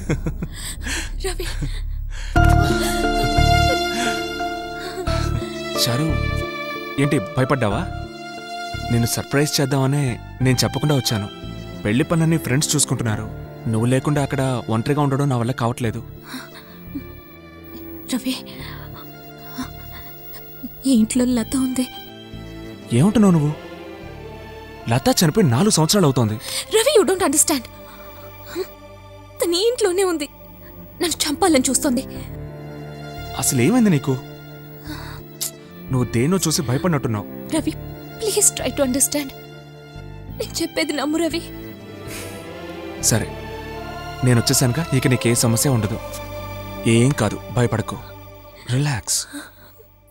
రవి చారు ఏంటి భయపడ్డావా నేను సర్ప్రైజ్ చేద్దామనే నేను చెప్పకుండా వచ్చాను పెళ్లి పనులన్నీ ఫ్రెండ్స్ చూసుకుంటున్నారు నువ్వు లేకుండా అక్కడ ఒంటరిగా ఉండడం నా వల్ల కావట్లేదు రవి ఈ ఇంట్లో లత ఉంది ఏమంటున్నావు నువ్వు లతా చనిపోయి నాలుగు సంవత్సరాలు అవుతోంది రవి యూ డోంట్ అండర్స్టాండ్ తన ఈ ఇంట్లోనే ఉంది నన్ను చంపాలని చూస్తుంది అసలు ఏమైంది నీకు నువ్వు దేన్నో చూసి భయపడినట్టున్నావు Ravi please try to understand నేను చెప్పేది నమ్ము రవి సరే నేను వచ్చేసానుగా ఇక నీకే సమస్య ఉండదు ఏం కాదు భయపడకు రిలాక్స్